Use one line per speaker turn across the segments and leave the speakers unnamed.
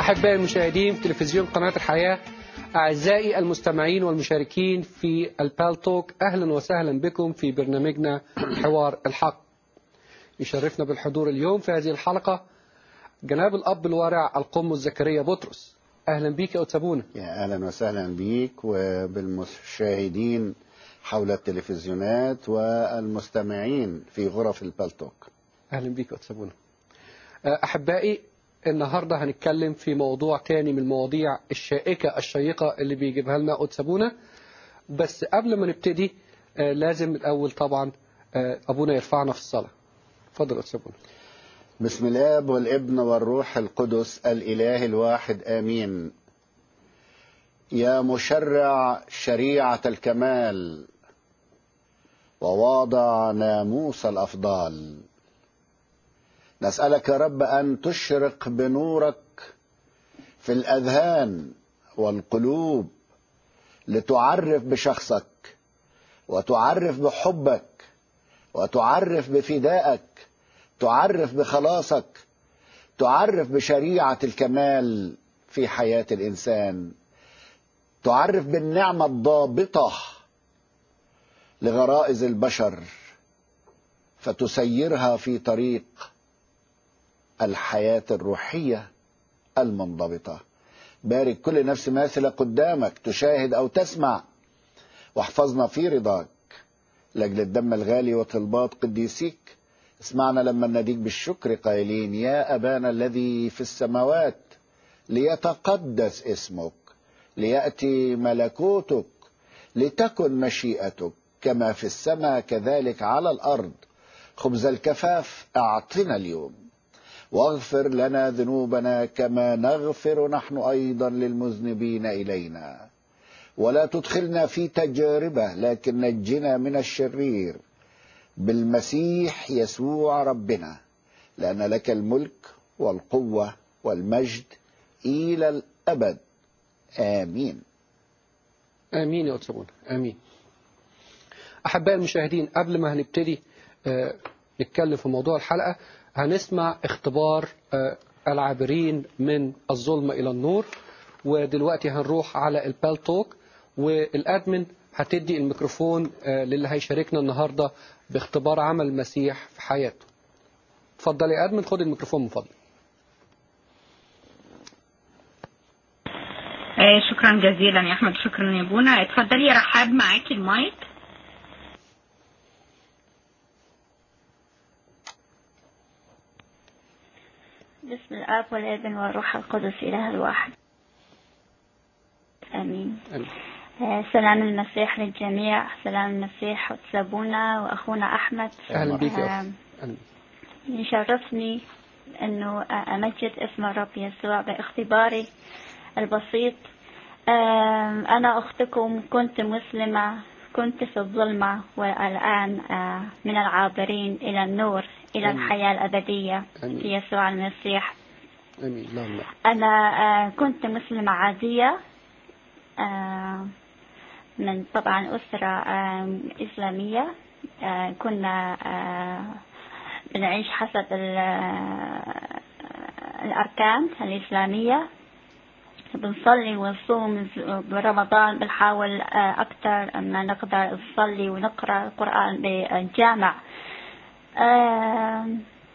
أحبائي المشاهدين في تلفزيون قناة الحياة أعزائي المستمعين والمشاركين في البالتوك أهلا وسهلا بكم في برنامجنا حوار الحق يشرفنا بالحضور اليوم في هذه الحلقة جناب الأب الورع القم زكريا بطرس أهلا بيك يا أتسابونا
يا اهلا وسهلا بيك وبالمشاهدين حول التلفزيونات والمستمعين في غرف البلتوك
أهلا بيك يا أتسابونا أحبائي النهاردة هنتكلم في موضوع تاني من المواضيع الشائكة الشيقة اللي بيجيبها لنا أتسابونا بس قبل ما نبتدي آه، لازم الأول طبعا آه، أبونا يرفعنا في الصلاة اتفضل أتسابونا
بسم الاب والابن والروح القدس الاله الواحد امين يا مشرع شريعه الكمال وواضع ناموس الافضال نسالك يا رب ان تشرق بنورك في الاذهان والقلوب لتعرف بشخصك وتعرف بحبك وتعرف بفدائك تعرف بخلاصك تعرف بشريعه الكمال في حياه الانسان تعرف بالنعمه الضابطه لغرائز البشر فتسيرها في طريق الحياه الروحيه المنضبطه بارك كل نفس ماثله قدامك تشاهد او تسمع واحفظنا في رضاك لاجل الدم الغالي وطلبات قديسيك اسمعنا لما نديك بالشكر قائلين يا أبانا الذي في السماوات ليتقدس اسمك ليأتي ملكوتك لتكن مشيئتك كما في السماء كذلك على الأرض خبز الكفاف أعطنا اليوم واغفر لنا ذنوبنا كما نغفر نحن أيضا للمذنبين إلينا ولا تدخلنا في تجربة لكن نجنا من الشرير بالمسيح يسوع ربنا لأن لك الملك والقوة والمجد إلى الأبد آمين
آمين يا أتسابونا آمين أحبائي المشاهدين قبل ما هنبتدي آه، نتكلم في موضوع الحلقة هنسمع اختبار آه، العابرين من الظلمة إلى النور ودلوقتي هنروح على البالتوك والأدمن هتدي الميكروفون آه، للي هيشاركنا النهاردة باختبار عمل المسيح في حياته اتفضل يا أدمن خد الميكروفون من فضلك
آه، شكرا جزيلا يا احمد شكرا يا بونا اتفضلي يا رحاب معاكي المايك
بسم الآب والابن والروح القدس إله الواحد آمين
آمين.
آه، سلام المسيح للجميع سلام المسيح وتسابونا وأخونا أحمد
أهلا بيك يا
آه،
أخي أهلا.
يشرفني أنه أمجد اسم الرب يسوع باختباري البسيط آم، أنا أختكم كنت مسلمة كنت في الظلمة والآن آه، من العابرين إلى النور إلى
آمين.
الحياة الأبدية
آمين.
في يسوع المسيح
آمين اللهم
أنا آه، كنت مسلمة عادية آه، من طبعا أسرة آه، إسلامية آه، كنا آه، بنعيش حسب ال- آه، الأركان الإسلامية بنصلي ونصوم برمضان بنحاول آه، أكثر أما نقدر نصلي ونقرأ القرآن بالجامع آه،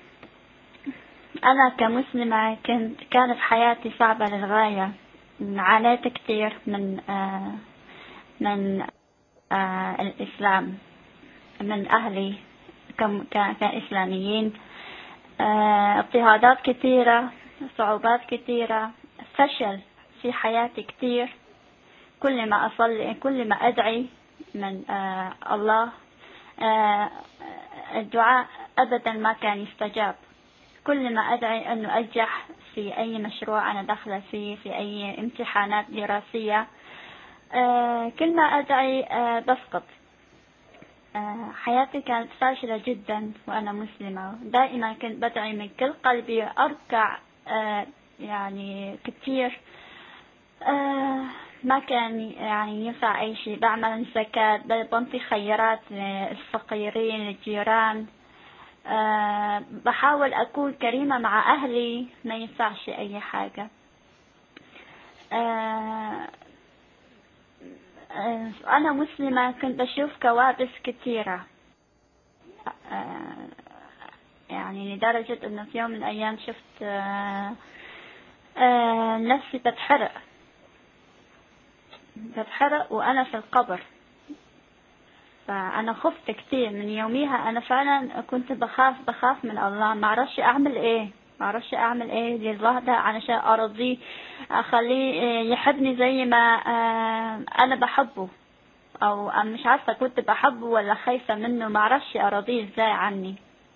أنا كمسلمة كنت كانت حياتي صعبة للغاية عانيت كثير من آه من آه الإسلام من أهلي كم ك- كإسلاميين آه اضطهادات كثيرة صعوبات كثيرة فشل في حياتي كثير كل ما أصلي كل ما أدعي من آه الله آه الدعاء أبدا ما كان يستجاب كل ما أدعي أنه أنجح في أي مشروع أنا داخلة فيه في أي امتحانات دراسية آه كل ما أدعي آه بسقط آه حياتي كانت فاشلة جدا وأنا مسلمة دائما كنت بدعي من كل قلبي أركع آه يعني كثير آه ما كان يعني ينفع أي شيء بعمل زكاة بنطي خيرات للفقيرين للجيران أه بحاول أكون كريمة مع أهلي ما ينفعش أي حاجة آه، آه، أنا مسلمة كنت بشوف كوابيس كثيرة آه، يعني لدرجة إنه في يوم من الأيام شفت آه، آه، نفسي بتحرق بتحرق وأنا في القبر فأنا خفت كثير من يوميها أنا فعلا كنت بخاف بخاف من الله ما أعرفش أعمل إيه ما أعرفش أعمل إيه لله ده علشان أرضيه أخليه آه، يحبني زي ما آه، أنا بحبه أو أنا مش عارفة كنت بحبه ولا خايفة منه ما أعرفش أرضيه إزاي عني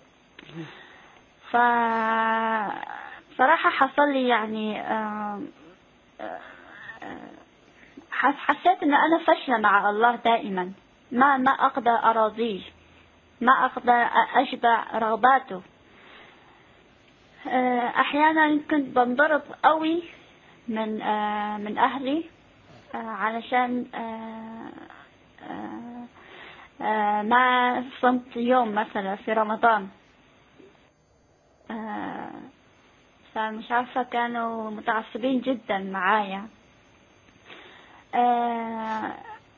ف صراحة حصل لي يعني آه، آه، حس- حسيت ان انا فاشلة مع الله دائما ما ما اقدر اراضيه ما اقدر اشبع رغباته آه، احيانا كنت بنضرب قوي من آه، من اهلي آه، علشان آه، آه، آه، ما صمت يوم مثلا في رمضان آه، فمش عارفة كانوا متعصبين جدا معايا آه،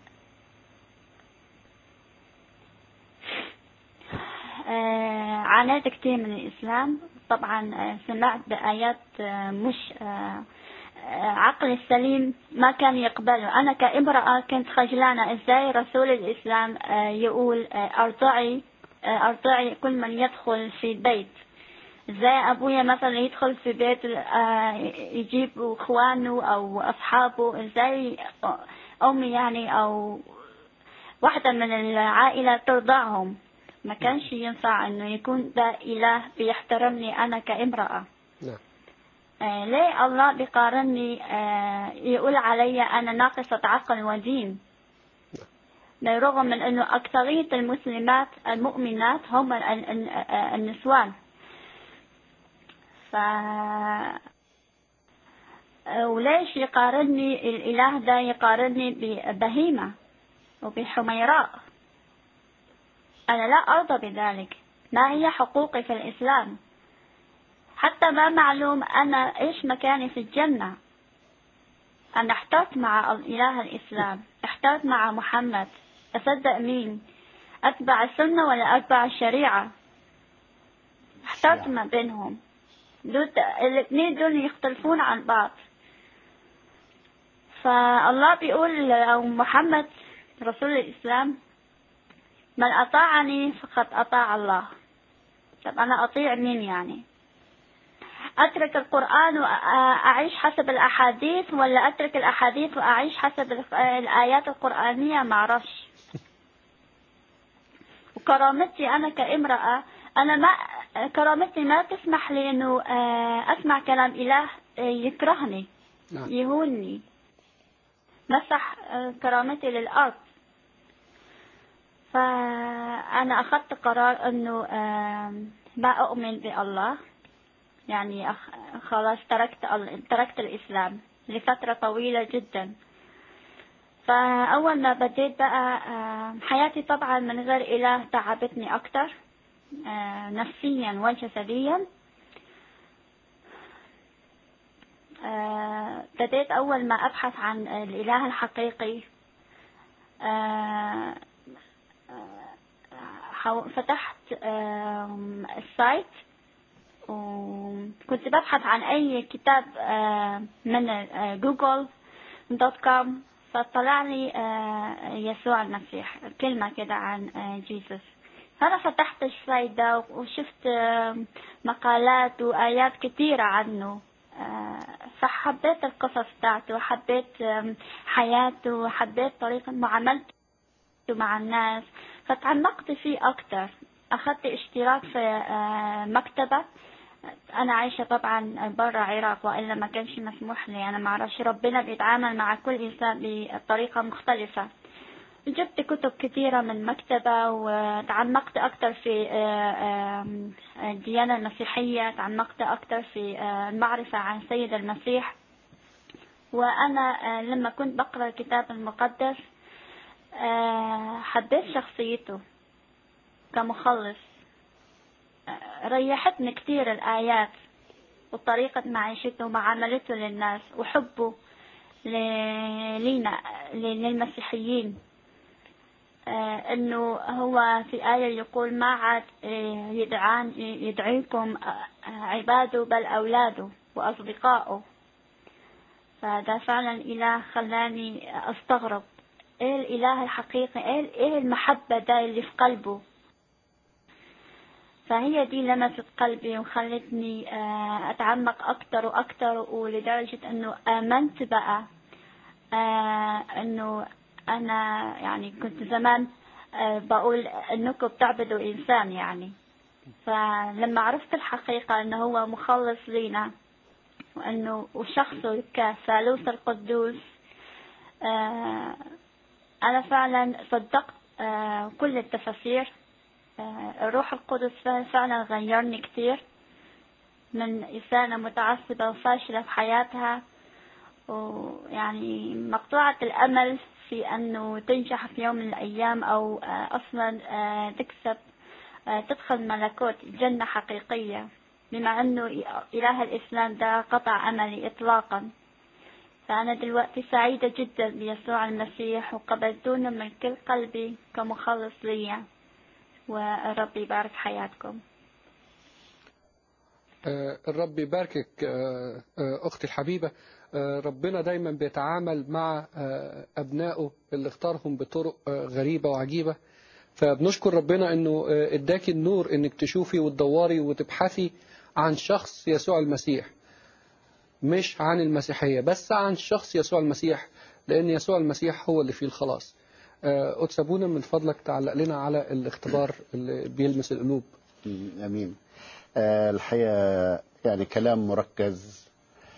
آه، عانيت كثير من الإسلام طبعا آه، سمعت بآيات آه، مش آه، آه، عقلي السليم ما كان يقبله أنا كامرأة كنت خجلانة إزاي رسول الإسلام آه، يقول آه، أرضعي آه، أرضعي كل من يدخل في بيت ازاي ابويا مثلا يدخل في بيت آه، يجيب اخوانه او اصحابه ازاي امي يعني او واحدة من العائلة ترضعهم ما كانش ينفع انه يكون ده اله بيحترمني انا كامرأة
نعم
آه، ليه الله بيقارني آه، يقول علي انا ناقصة عقل ودين بالرغم من انه اكثرية المسلمات المؤمنات هم ال- ال- آه، النسوان ف وليش يقارني الإله ده يقارني ببهيمة وبحميراء أنا لا أرضى بذلك ما هي حقوقي في الإسلام حتى ما معلوم أنا إيش مكاني في الجنة أنا احترت مع إله الإسلام احترت مع محمد أصدق مين أتبع السنة ولا أتبع الشريعة احترت ما بينهم دول الاثنين دول يختلفون عن بعض فالله بيقول أو محمد رسول الإسلام من أطاعني فقد أطاع الله طب أنا أطيع مين يعني أترك القرآن وأعيش حسب الأحاديث ولا أترك الأحاديث وأعيش حسب ال- الآيات القرآنية معرفش وكرامتي أنا كامرأة أنا ما كرامتي ما تسمح لي إنه آه، أسمع كلام إله آه، يكرهني
نعم
يهونني مسح آه، كرامتي للأرض فأنا أخذت قرار أنه آم، ما أؤمن بالله يعني أخ- خلاص تركت ال- تركت الإسلام لفترة طويلة جدا فأول ما بديت بقى آم، حياتي طبعا من غير إله تعبتني أكتر آه، نفسيا وجسديا آه، بديت أول ما أبحث عن الإله الحقيقي آه، حو- فتحت آم، السايت وكنت ببحث عن أي كتاب آه، من آه، جوجل دوت كوم فطلع لي آه، يسوع المسيح كلمة كده عن آه، جيسوس فأنا فتحت السايت ده وشفت آم، مقالات وآيات كتيرة عنه آه، فحبيت القصص بتاعته وحبيت آم، حياته وحبيت طريقة معاملته مع الناس فتعمقت فيه أكتر أخذت اشتراك في آه، مكتبة أنا عايشة طبعا برا العراق وإلا ما كانش مسموح لي أنا معرفش ربنا بيتعامل مع كل إنسان بطريقة مختلفة جبت كتب كثيرة من مكتبة وتعمقت أكثر في آه، آم، الديانة المسيحية تعمقت أكثر في آه، المعرفة عن سيد المسيح وأنا آه، لما كنت بقرأ الكتاب المقدس آه، حبيت شخصيته كمخلص آه، ريحتني كثير الآيات وطريقة معيشته ومعاملته للناس وحبه ل- لينا ل- للمسيحيين آه، انه هو في آية يقول ما عاد آه، يدعان يدعيكم آه، عباده بل أولاده وأصدقائه فده فعلا إله خلاني أستغرب إيه الإله الحقيقي إيه إيه المحبة ده اللي في قلبه فهي دي لمست قلبي وخلتني آه، أتعمق أكتر وأكتر ولدرجة أنه آمنت بقى آه، أنه أنا يعني كنت زمان آه، بقول أنكم بتعبدوا إنسان يعني فلما عرفت الحقيقة أنه هو مخلص لينا وأنه وشخصه كثالوث القدوس آه، أنا فعلا صدقت آه، كل التفاسير آه، الروح القدس فعلا غيرني كتير من إنسانة متعصبة وفاشلة في حياتها ويعني مقطوعة الأمل في أنه تنجح في يوم من الأيام أو آه، أصلا آه، تكسب آه، تدخل ملكوت جنة حقيقية بما أنه إله الإسلام ده قطع أملي إطلاقا فأنا دلوقتي سعيدة جدا بيسوع المسيح وقبلتونه من كل قلبي كمخلص ليا والرب يبارك حياتكم
آه، الرب يباركك آه، آه، أختي الحبيبة آه، ربنا دايما بيتعامل مع آه، أبنائه اللي اختارهم بطرق آه، غريبة وعجيبة فبنشكر ربنا انه آه، اداكي النور انك تشوفي وتدوري وتبحثي عن شخص يسوع المسيح مش عن المسيحية بس عن شخص يسوع المسيح لأن يسوع المسيح هو اللي فيه الخلاص آه، قدس أبونا من فضلك تعلق لنا على الاختبار اللي بيلمس القلوب
مم، امين آه، الحقيقه يعني كلام مركز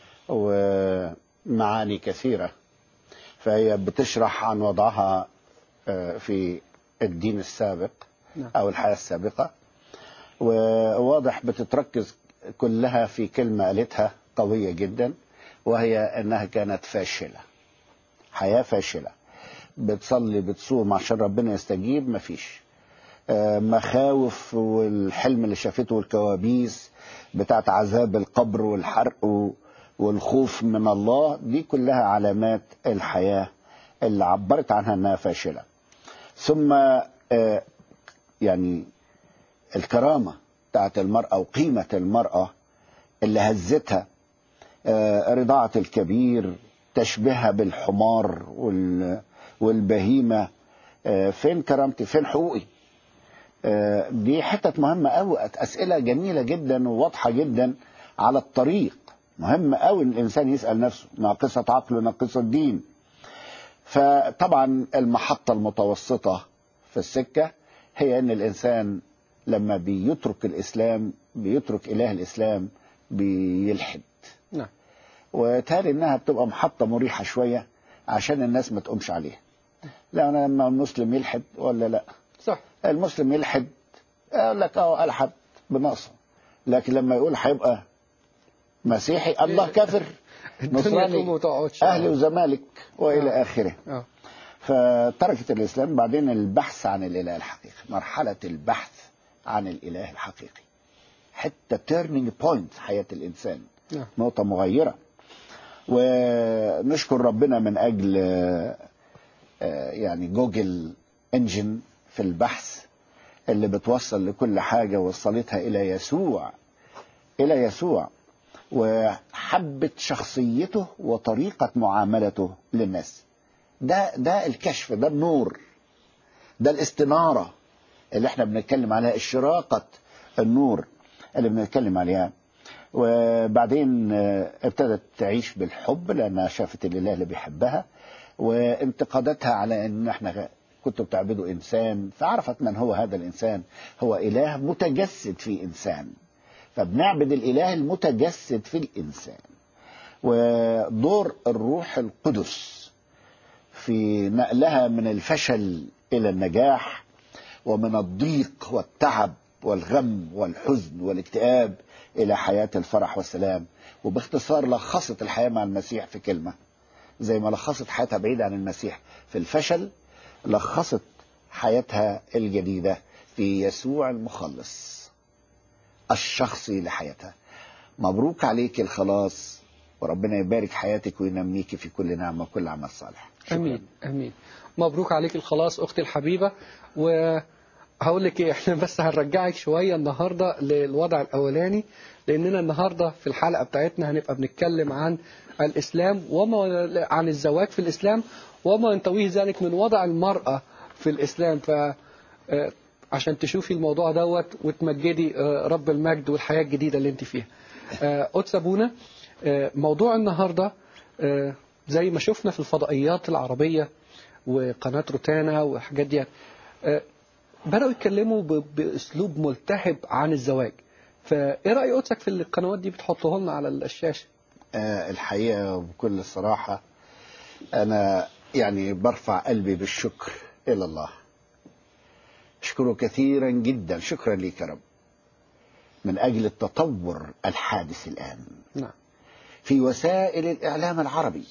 ومعاني كثيره فهي بتشرح عن وضعها آه، في الدين السابق
نعم.
او الحياه السابقه وواضح بتتركز كلها في كلمه قالتها قويه جدا وهي انها كانت فاشله حياه فاشله بتصلي بتصوم عشان ربنا يستجيب مفيش آه، مخاوف والحلم اللي شافته والكوابيس بتاعت عذاب القبر والحرق و- والخوف من الله دي كلها علامات الحياة اللي عبرت عنها انها فاشلة ثم آه، يعني الكرامة بتاعت المرأة وقيمة المرأة اللي هزتها آه، رضاعة الكبير تشبيهها بالحمار وال- والبهيمة آه، فين كرامتي فين حقوقي آه، دي حتت مهمة قوي أسئلة جميلة جدا وواضحة جدا على الطريق مهم قوي ان الانسان يسال نفسه ناقصه عقل ناقصه دين فطبعا المحطه المتوسطه في السكه هي ان الانسان لما بيترك الاسلام بيترك اله الاسلام بيلحد
نعم
وتالي انها بتبقى محطه مريحه شويه عشان الناس ما تقومش عليها لا انا لما المسلم يلحد ولا لا
صح
المسلم يلحد يقول لك اه الحد بنقصه لكن لما يقول هيبقى مسيحي الله كافر
الدنيا تقوم
نصراني
وتقعدش
اهلي وزمالك والى اخره
اه
فتركت الاسلام بعدين البحث عن الاله الحقيقي مرحله البحث عن الاله الحقيقي حتى تيرنينج بوينت حياه الانسان
نعم
نقطه مغيره ونشكر ربنا من اجل آه، آه، يعني جوجل انجن في البحث اللي بتوصل لكل حاجه وصلتها الى يسوع الى يسوع وحبت شخصيته وطريقه معاملته للناس ده ده الكشف ده النور ده الاستناره اللي احنا بنتكلم عليها اشراقه النور اللي بنتكلم عليها وبعدين آه، ابتدت تعيش بالحب لانها شافت الاله اللي بيحبها وانتقاداتها على ان احنا غ- كنتوا بتعبدوا انسان فعرفت من هو هذا الانسان هو اله متجسد في انسان فبنعبد الاله المتجسد في الانسان ودور الروح القدس في نقلها من الفشل الى النجاح ومن الضيق والتعب والغم والحزن والاكتئاب الى حياه الفرح والسلام وباختصار لخصت الحياه مع المسيح في كلمه زي ما لخصت حياتها بعيده عن المسيح في الفشل لخصت حياتها الجديده في يسوع المخلص الشخصي لحياتها مبروك عليك الخلاص وربنا يبارك حياتك وينميك في كل نعمة وكل عمل صالح شكراً.
امين امين مبروك عليك الخلاص اختي الحبيبه وهقول لك ايه احنا بس هنرجعك شويه النهارده للوضع الاولاني لاننا النهارده في الحلقه بتاعتنا هنبقى بنتكلم عن الاسلام وما عن الزواج في الاسلام وما ينتويه ذلك من وضع المراه في الاسلام ف آه، عشان تشوفي الموضوع دوت وتمجدي آه، رب المجد والحياه الجديده اللي انت فيها. آه، قدس ابونا آه، موضوع النهارده آه، زي ما شفنا في الفضائيات العربيه وقناه روتانا والحاجات دي آه، بداوا يتكلموا ب- باسلوب ملتهب عن الزواج. فايه راي قدسك في القنوات دي بتحطه لنا على الشاشه؟
آه، الحقيقة وبكل الصراحة أنا يعني برفع قلبي بالشكر إلى الله أشكره كثيرا جدا شكرا لك يا رب من أجل التطور الحادث الآن
نعم
في وسائل الإعلام العربي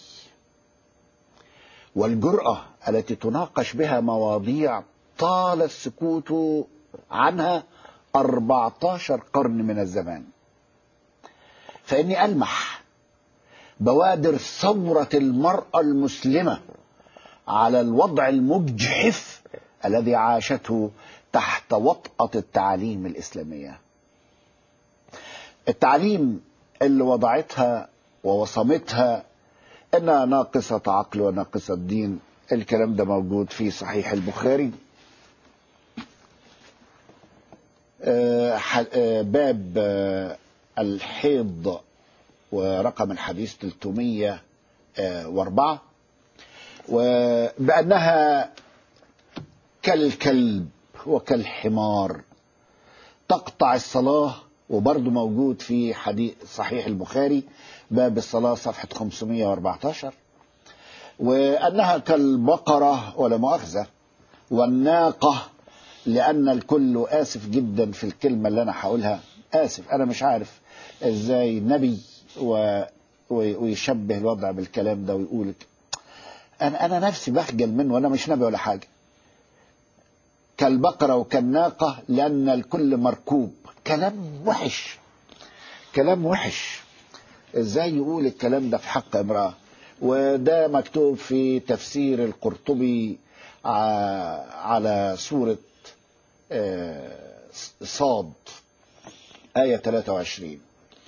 والجرأة التي تناقش بها مواضيع طال السكوت عنها 14 قرن من الزمان فإني ألمح بوادر ثورة المرأة المسلمة على الوضع المجحف الذي عاشته تحت وطأة التعاليم الإسلامية التعليم اللي وضعتها ووصمتها انها ناقصة عقل وناقصة دين الكلام ده موجود في صحيح البخاري آه، ح- آه، باب آه، الحيض ورقم الحديث 304 وبأنها كالكلب وكالحمار تقطع الصلاة وبرضه موجود في حديث صحيح البخاري باب الصلاة صفحة 514 وأنها كالبقرة ولا مؤاخذة والناقة لأن الكل آسف جدا في الكلمة اللي أنا هقولها آسف أنا مش عارف إزاي نبي و... و- ويشبه الوضع بالكلام ده ويقول أنا أنا نفسي بخجل منه وأنا مش نبي ولا حاجة كالبقرة وكالناقة لأن الكل مركوب كلام وحش كلام وحش ازاي يقول الكلام ده في حق امرأة وده مكتوب في تفسير القرطبي ع- على سورة آه، صاد آية 23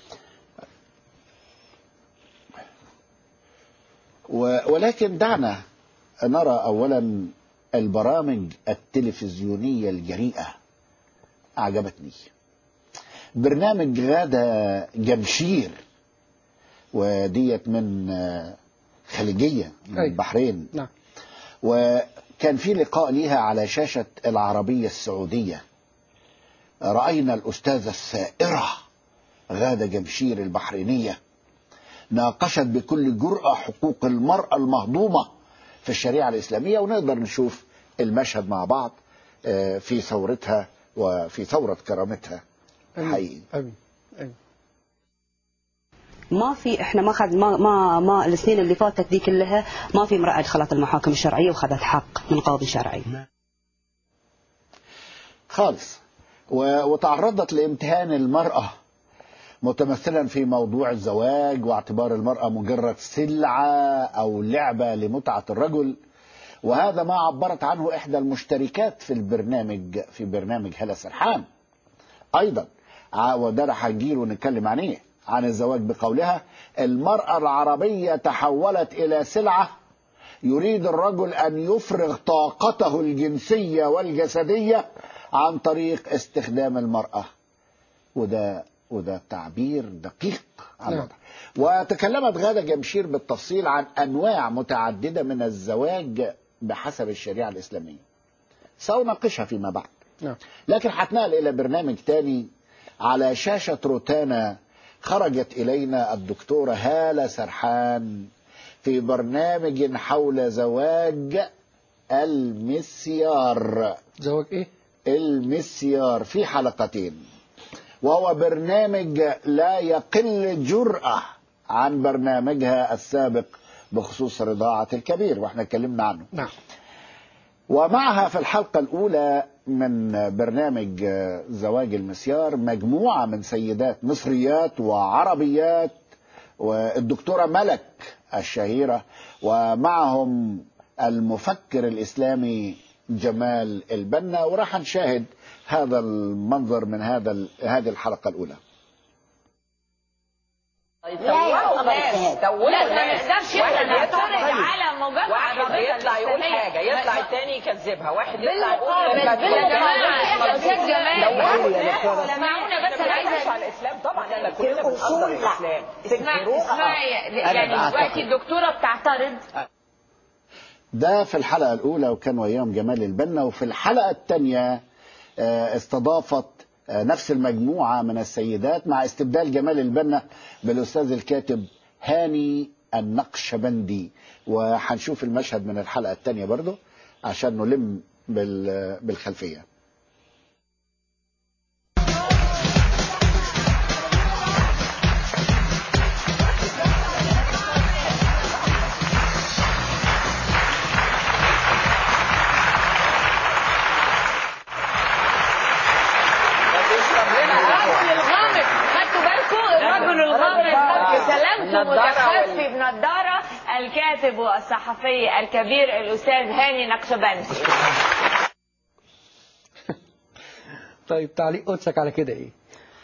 و- ولكن دعنا نرى أولا البرامج التلفزيونية الجريئة أعجبتني برنامج غادة جمشير وديت من آه، خليجية من
أيوة.
البحرين
نعم
وكان في لقاء ليها على شاشة العربية السعودية رأينا الأستاذة الثائرة غادة جمشير البحرينية ناقشت بكل جرأة حقوق المرأة المهضومة في الشريعة الإسلامية ونقدر نشوف المشهد مع بعض آه، في ثورتها وفي ثورة كرامتها
امين
حقيقي
امين امين
ما في احنا ما خد ما ما ما السنين اللي فاتت دي كلها ما في امراه دخلت المحاكم الشرعيه وخذت حق من قاضي شرعي.
خالص و- وتعرضت لامتهان المرأة متمثلا في موضوع الزواج واعتبار المرأة مجرد سلعة أو لعبة لمتعة الرجل وهذا ما عبرت عنه إحدى المشتركات في البرنامج في برنامج هلا سرحان أيضا ع- وده رح هنجيله ونتكلم عليه عن الزواج بقولها المرأة العربية تحولت إلى سلعة يريد الرجل أن يفرغ طاقته الجنسية والجسدية عن طريق استخدام المرأة وده وده تعبير دقيق عن
نعم.
الوضع وتكلمت غادة جمشير بالتفصيل عن أنواع متعددة من الزواج بحسب الشريعة الإسلامية سأناقشها فيما بعد
نعم
لكن هتنقل إلى برنامج تاني على شاشة روتانا خرجت إلينا الدكتورة هالة سرحان في برنامج حول زواج المسيار
زواج ايه؟
المسيار في حلقتين وهو برنامج لا يقل جرأة عن برنامجها السابق بخصوص رضاعة الكبير واحنا اتكلمنا عنه
نعم
ومعها في الحلقة الأولى من برنامج زواج المسيار مجموعة من سيدات مصريات وعربيات والدكتورة ملك الشهيرة ومعهم المفكر الإسلامي جمال البنا وراح نشاهد هذا المنظر من هذا ال- هذه الحلقة الأولى
يسوقوا ناس سوقوا
لا ما
ناس
نقدرش
واحد
احنا
يطلع
نعترض على موجات
واحد
العربية
يطلع يقول
الإسلامية.
حاجه يطلع التاني يكذبها واحد يطلع
بالمقابل
يقول
بالجماعة يا أستاذ جمال اسمعونا بس أنا عايزة
على الاسلام طبعا احنا كلنا بنقدر الاسلام
اسمعي اسمعي يعني
أعتقد.
دلوقتي الدكتورة بتعترض
ده في الحلقة الأولى وكان وياهم جمال البنا وفي الحلقة الثانية آه، استضافت آه، نفس المجموعة من السيدات مع استبدال جمال البنا بالأستاذ الكاتب هاني النقشبندي وهنشوف المشهد من الحلقة الثانية برضو عشان نلم بال- بالخلفية
الرجل الغامض خدتوا بالكم الرجل الغامض بسلامته
النضارة
متخفي بنضارة الكاتب والصحفي الكبير الأستاذ هاني نقشبندي
طيب تعليق قدسك على كده ايه؟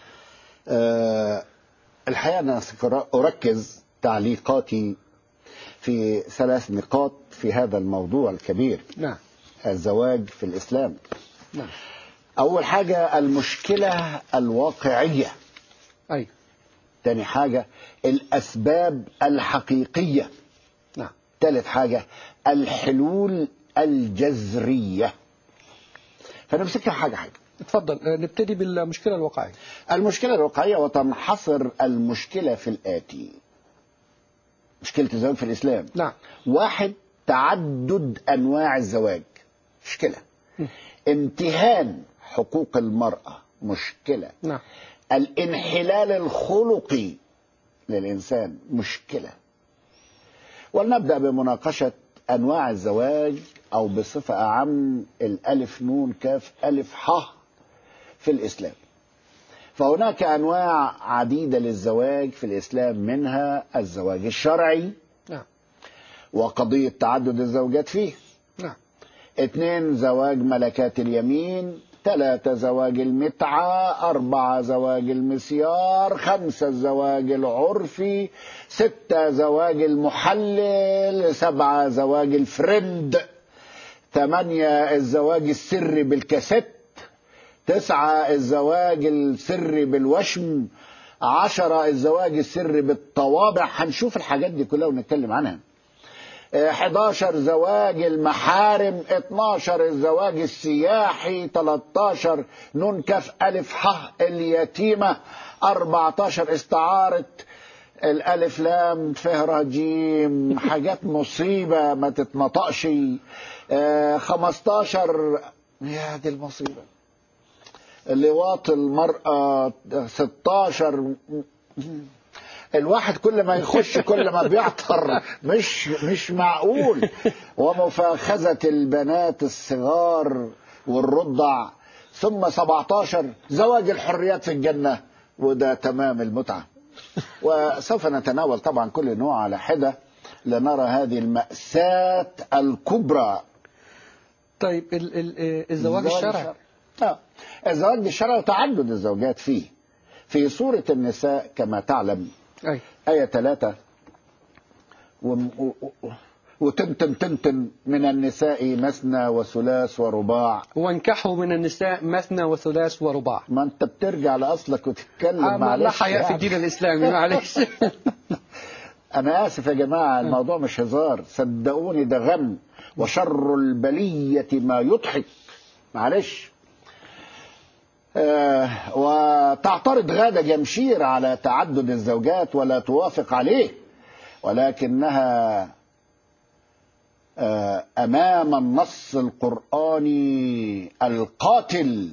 آه، الحقيقة أنا سأر- أركز تعليقاتي في ثلاث نقاط في هذا الموضوع الكبير
نعم
الزواج في الإسلام
نعم
أول حاجة المشكلة الواقعية
ايوه
تاني حاجة الأسباب الحقيقية
نعم
ثالث حاجة الحلول الجذرية فنمسكها حاجة حاجة
اتفضل آه، نبتدي بالمشكله الواقعيه
المشكلة الواقعية وتنحصر المشكلة في الآتي مشكلة الزواج في الإسلام
نعم
واحد تعدد أنواع الزواج مشكلة امتهان حقوق المرأة مشكلة
نعم
الانحلال الخلقي للإنسان مشكلة ولنبدأ بمناقشة أنواع الزواج أو بصفة أعم الألف نون كاف ألف ح في الإسلام فهناك أنواع عديدة للزواج في الإسلام منها الزواج الشرعي
نعم
وقضية تعدد الزوجات فيه
نعم
اثنين زواج ملكات اليمين ثلاثة زواج المتعة أربعة زواج المسيار خمسة الزواج العرفي ستة زواج المحلل سبعة زواج الفرند ثمانية الزواج السري بالكاسيت تسعة الزواج السري بالوشم عشرة الزواج السري بالطوابع هنشوف الحاجات دي كلها ونتكلم عنها 11 زواج المحارم 12 الزواج السياحي 13 نون كف ألف ح اليتيمة 14 استعارة الألف لام فهرة جيم حاجات مصيبة ما تتنطقش آه، 15 يا دي المصيبة لواط المرأة 16 الواحد كل ما يخش كل ما بيعطر مش مش معقول ومفاخذة البنات الصغار والرضع ثم 17 زواج الحريات في الجنة وده تمام المتعة وسوف نتناول طبعا كل نوع على حدة لنرى هذه المأساة الكبرى
طيب ال ال آه، الزواج الشرعي
آه. الزواج الشرعي وتعدد الزوجات فيه في سورة النساء كما تعلم
ايوه
آية ثلاثة وم- و- و- وتنتن تنتن من النساء مثنى وثلاث ورباع
وانكحوا من النساء مثنى وثلاث ورباع
ما انت بترجع لأصلك وتتكلم
آه، ما لا
معلش
حياء في
يعني.
الدين الاسلامي معلش
أنا آسف يا جماعة الموضوع مش هزار صدقوني ده غم وشر البلية ما يضحك معلش آه وتعترض غادة جمشير على تعدد الزوجات ولا توافق عليه ولكنها آه أمام النص القرآني القاتل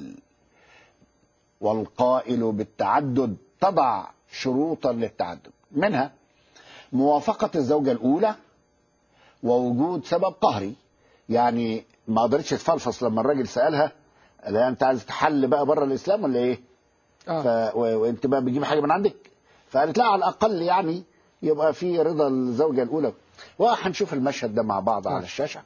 والقائل بالتعدد تضع شروطا للتعدد منها موافقة الزوجة الأولى ووجود سبب قهري يعني ما قدرتش تفلفص لما الراجل سألها لا أنت عايز تحل بقى بره الإسلام ولا إيه؟
آه.
ف... و... وأنت بقى بتجيب حاجة من عندك؟ فقالت لا على الأقل يعني يبقى في رضا الزوجة الأولى وهنشوف المشهد ده مع بعض على الشاشة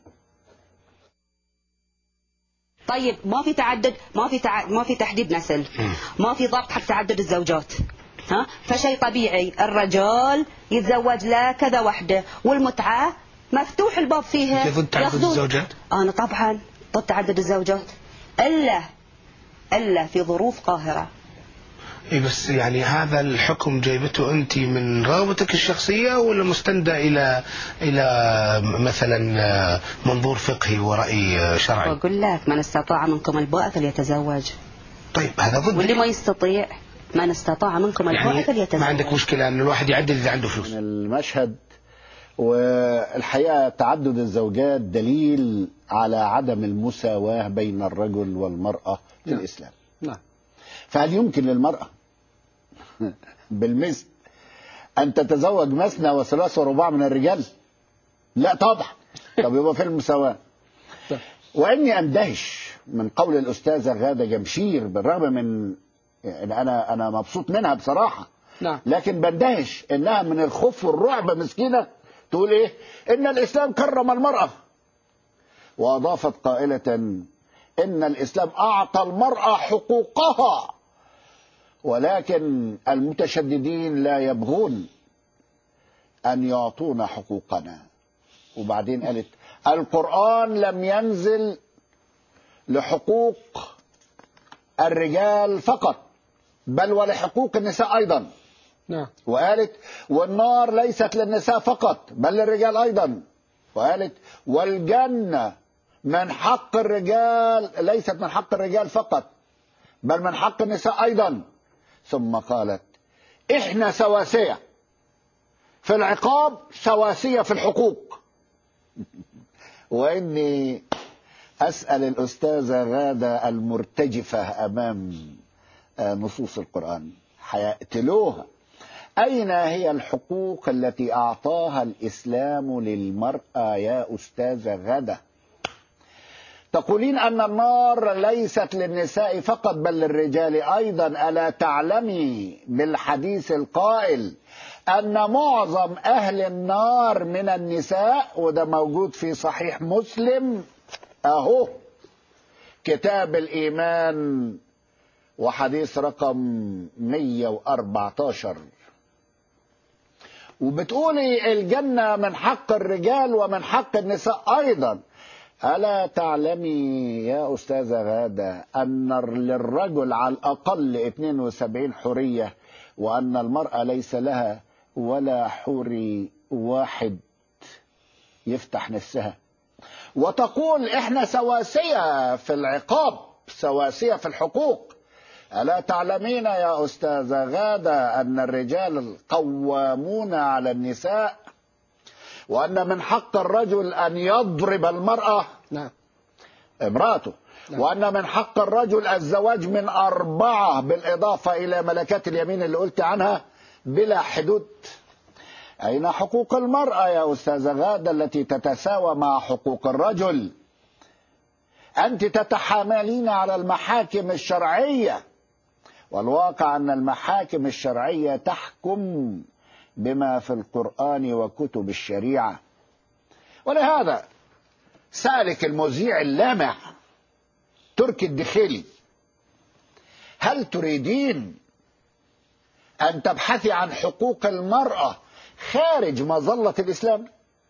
طيب ما في تعدد ما في تع... ما في تحديد نسل ما في ضغط حق تعدد الزوجات ها فشيء طبيعي الرجال يتزوج له كذا وحده والمتعه مفتوح الباب فيها
أنت ضد تعدد
ياخذون-
الزوجات؟
انا طبعا ضد تعدد الزوجات الا الا في ظروف قاهره
اي بس يعني هذا الحكم جايبته انت من رغبتك الشخصيه ولا مستندة الى الى مثلا آه، منظور فقهي وراي آه، شرعي؟
واقول لك من استطاع منكم الباء فليتزوج
طيب هذا ضد
واللي ما يستطيع من استطاع منكم الباء
يعني
فليتزوج
ما عندك مشكله ان الواحد يعدل اذا عنده فلوس
من المشهد والحقيقة تعدد الزوجات دليل على عدم المساواة بين الرجل والمرأة في
نعم.
الإسلام
نعم
فهل يمكن للمرأة بالمثل أن تتزوج مثنى وثلاث ورباع من الرجال لا طبعا طب يبقى في المساواة
طيب.
وإني أندهش من قول الأستاذة غادة جمشير بالرغم من يعني أنا أنا مبسوط منها بصراحة
نعم
لكن بندهش انها من الخوف والرعب مسكينه تقول ايه ان الاسلام كرم المراه واضافت قائله ان الاسلام اعطى المراه حقوقها ولكن المتشددين لا يبغون ان يعطونا حقوقنا وبعدين قالت القران لم ينزل لحقوق الرجال فقط بل ولحقوق النساء ايضا
نعم
وقالت والنار ليست للنساء فقط بل للرجال ايضا وقالت والجنه من حق الرجال ليست من حق الرجال فقط بل من حق النساء ايضا ثم قالت احنا سواسيه في العقاب سواسيه في الحقوق واني اسال الاستاذه غاده المرتجفه امام آه، نصوص القران هيقتلوها أين هي الحقوق التي أعطاها الإسلام للمرأة يا أستاذة غدا تقولين أن النار ليست للنساء فقط بل للرجال أيضا ألا تعلمي بالحديث القائل أن معظم أهل النار من النساء وده موجود في صحيح مسلم أهو كتاب الإيمان وحديث رقم 114 وبتقولي الجنة من حق الرجال ومن حق النساء أيضا ألا تعلمي يا أستاذة غادة أن للرجل على الأقل 72 حرية وأن المرأة ليس لها ولا حوري واحد يفتح نفسها وتقول إحنا سواسية في العقاب سواسية في الحقوق ألا تعلمين يا أستاذة غادة أن الرجال قوامون على النساء وأن من حق الرجل أن يضرب المرأة
نعم
امرأته
نعم.
وأن من حق الرجل الزواج من أربعة بالإضافة إلى ملكات اليمين اللي قلت عنها بلا حدود أين حقوق المرأة يا أستاذة غادة التي تتساوى مع حقوق الرجل أنت تتحاملين على المحاكم الشرعية والواقع أن المحاكم الشرعية تحكم بما في القرآن وكتب الشريعة ولهذا سألك المذيع اللامع تركي الدخيلي هل تريدين أن تبحثي عن حقوق المرأة خارج مظلة الإسلام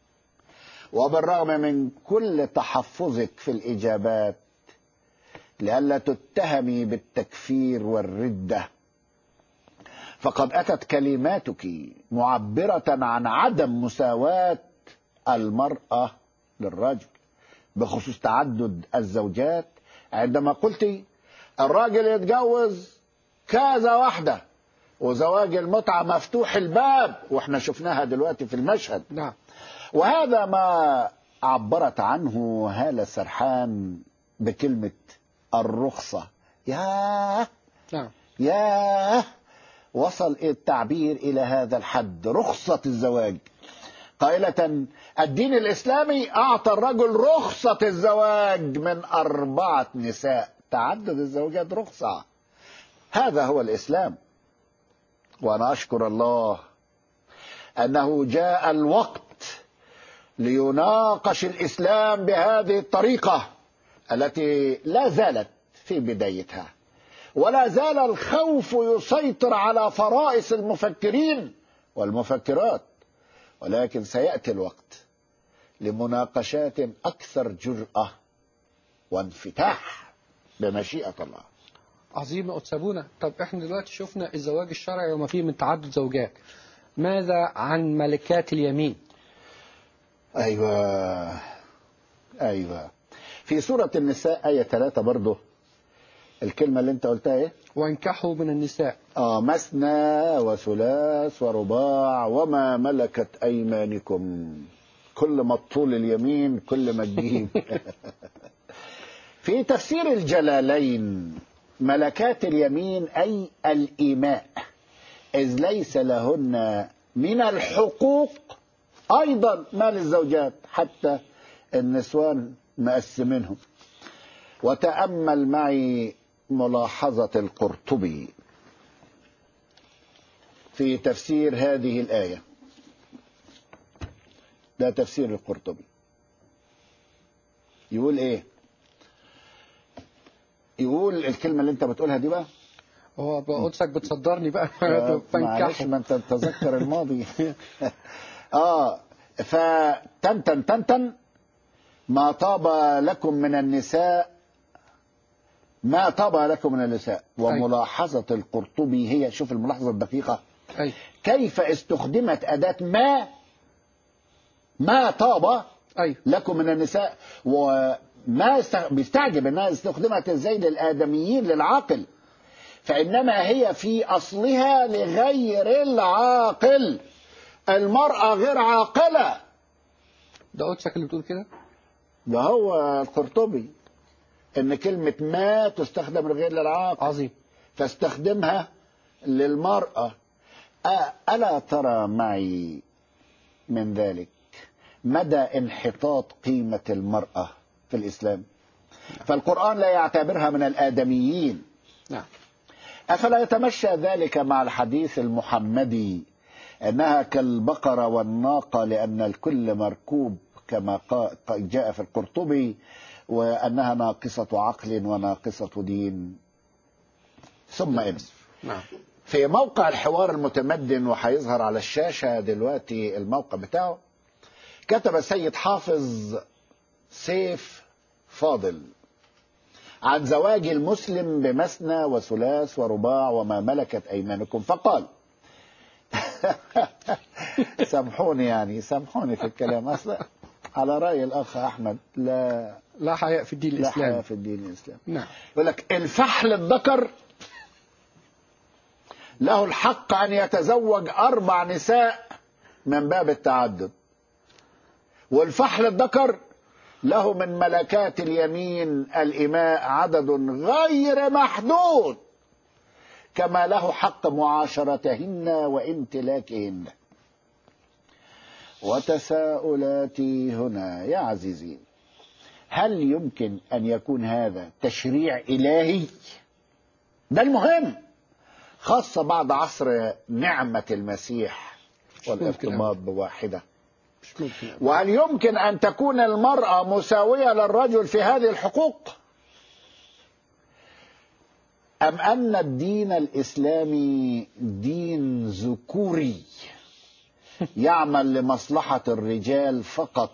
وبالرغم من كل تحفظك في الإجابات لئلا تتهمي بالتكفير والردة فقد أتت كلماتك معبرة عن عدم مساواة المرأة للرجل بخصوص تعدد الزوجات عندما قلت الراجل يتجوز كذا واحدة وزواج المتعة مفتوح الباب واحنا شفناها دلوقتي في المشهد
نعم
وهذا ما عبرت عنه هالة سرحان بكلمة الرخصة ياه
نعم
ياه وصل التعبير إلى هذا الحد رخصة الزواج قائلة الدين الإسلامي أعطى الرجل رخصة الزواج من أربعة نساء تعدد الزوجات رخصة هذا هو الإسلام وأنا أشكر الله أنه جاء الوقت ليناقش الإسلام بهذه الطريقة التي لا زالت في بدايتها ولا زال الخوف يسيطر على فرائس المفكرين والمفكرات ولكن سيأتي الوقت لمناقشات أكثر جرأة وانفتاح بمشيئة الله
عظيم أتسابونا طب احنا دلوقتي شفنا الزواج الشرعي وما فيه من تعدد زوجات ماذا عن ملكات اليمين
أيوة أيوة في سورة النساء آية ثلاثة برضه الكلمة اللي أنت قلتها إيه؟
وانكحوا من النساء
آه مثنى وثلاث ورباع وما ملكت أيمانكم كل ما تطول اليمين كل ما تجيب في تفسير الجلالين ملكات اليمين أي الإيماء إذ ليس لهن من الحقوق أيضا ما للزوجات حتى النسوان مقسمينهم وتأمل معي ملاحظة القرطبي في تفسير هذه الآية ده تفسير القرطبي يقول ايه يقول الكلمة اللي انت بتقولها دي بقى
هو قدسك بتصدرني بقى
آه، معلش
فانكحوا
ما انت تتذكر الماضي اه فتن تن تن تن ما طاب لكم من النساء ما طاب لكم من النساء وملاحظة القرطبي هي شوف الملاحظة الدقيقة
أي
كيف استخدمت أداة ما ما طاب
أي
لكم من النساء وما است- بيستعجب انها استخدمت ازاي للادميين للعاقل فانما هي في اصلها لغير العاقل المراه غير عاقله
ده قدسك اللي بتقول كده
ده هو القرطبي ان كلمه ما تستخدم لغير للعاقل
عظيم
فاستخدمها للمرأة أ- ألا ترى معي من ذلك مدى انحطاط قيمة المرأة في الإسلام فالقرآن لا يعتبرها من الآدميين
نعم
أفلا يتمشى ذلك مع الحديث المحمدي أنها كالبقرة والناقة لأن الكل مركوب كما قا- جاء في القرطبي وأنها ناقصة عقل وناقصة دين ثم إن
نعم
في موقع الحوار المتمدن وهيظهر على الشاشة دلوقتي الموقع بتاعه كتب سيد حافظ سيف فاضل عن زواج المسلم بمثنى وثلاث ورباع وما ملكت أيمانكم فقال سامحوني يعني سامحوني في الكلام أصلا على رأي الأخ أحمد لا
لا حياء في الدين
لا حياة
الإسلامي
في الدين الإسلامي
نعم
يقول لك الفحل الذكر له الحق أن يتزوج أربع نساء من باب التعدد والفحل الذكر له من ملكات اليمين الإماء عدد غير محدود كما له حق معاشرتهن وامتلاكهن وتساؤلاتي هنا يا عزيزي هل يمكن أن يكون هذا تشريع إلهي ده المهم خاصة بعد عصر نعمة المسيح والارتباط بواحدة
مش ممكن
وهل يمكن أن تكون المرأة مساوية للرجل في هذه الحقوق أم أن الدين الإسلامي دين ذكوري يعمل لمصلحة الرجال فقط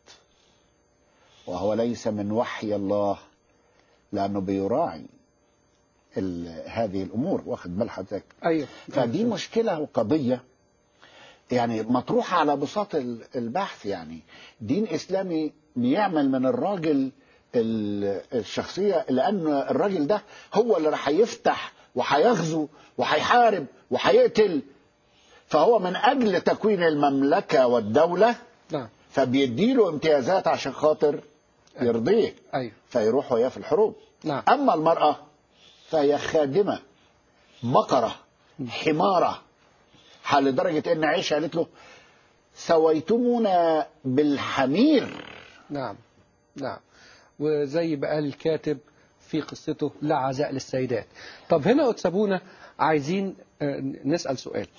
وهو ليس من وحي الله لأنه بيراعي ال- هذه الأمور واخد بال حضرتك
أيوه
فدي مشكلة وقضية يعني مطروحة على بساط ال- البحث يعني دين إسلامي بيعمل من الراجل ال- الشخصية لأن الراجل ده هو اللي راح يفتح وهيغزو وهيحارب وهيقتل فهو من أجل تكوين المملكة والدولة
نعم
فبيديله امتيازات عشان خاطر يرضيه
أيوه
فيروح وياه في الحروب
نعم
أما المرأة فهي خادمة بقرة حمارة حال لدرجة إن عائشة قالت له سويتمونا بالحمير
نعم نعم وزي ما قال الكاتب في قصته لا عزاء للسيدات طب هنا أتسابونا عايزين آه، نسأل سؤال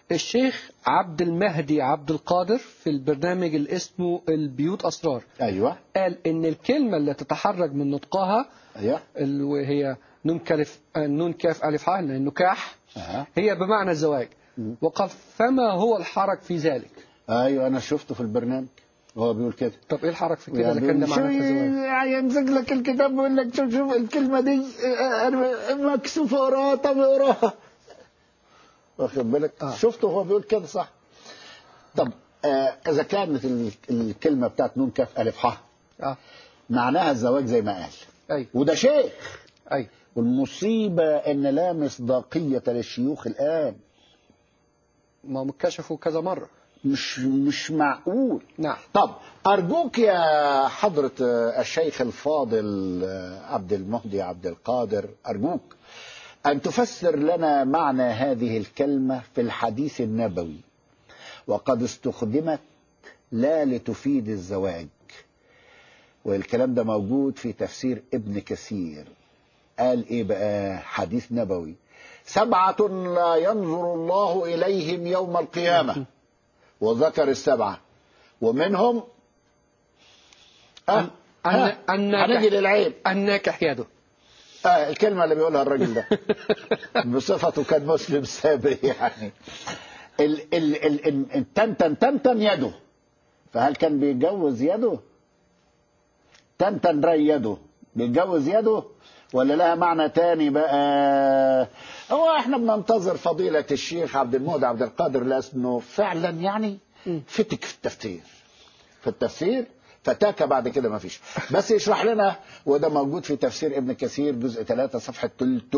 الشيخ عبد المهدي عبد القادر في البرنامج اللي اسمه البيوت أسرار
ايوه
قال إن الكلمة اللي تتحرك من نطقها
ايوه
اللي وهي نون كالف نون كاف ألف ح النكاح
أها.
هي بمعنى الزواج وقال فما هو الحرج في ذلك
ايوه انا شفته في البرنامج وهو بيقول كده
طب ايه الحرج في كده اذا كان ده
شو
معناه في الزواج
يعني يمسك لك الكتاب ويقول لك شوف شوف الكلمه دي آه، أنا مكسوف اقراها طب اقراها واخد بالك
آه.
شفته وهو بيقول كده صح طب آه اذا كانت ال- الكلمه بتاعت نون كاف الف ح
اه
معناها الزواج زي ما قال
اي
وده شيخ
اي
والمصيبه ان لا مصداقيه للشيوخ الان
ما هم كشفوا كذا مره
مش مش معقول
نعم
طب أرجوك يا حضرة آه، الشيخ الفاضل آه، عبد المهدي عبد القادر أرجوك أن تفسر لنا معنى هذه الكلمة في الحديث النبوي وقد استخدمت لا لتفيد الزواج والكلام ده موجود في تفسير ابن كثير قال ايه بقى حديث نبوي سبعة لا ينظر الله إليهم يوم القيامة وذكر السبعة ومنهم أه
أن-
ها،
أنك-
هنيجي للعين
الناكح يده
آه الكلمة اللي بيقولها الراجل ده بصفته كان مسلم سابق يعني ال ال ال ال- ال- تنتن تنتن يده فهل كان بيتجوز يده؟ تنتن ري يده بيتجوز يده ولا لها معنى تاني بقى هو احنا بننتظر فضيلة الشيخ عبد المهدي عبد القادر لأنه فعلا يعني فتك في التفسير في التفسير فتاكة بعد كده ما فيش بس يشرح لنا وده موجود في تفسير ابن كثير جزء 3 صفحة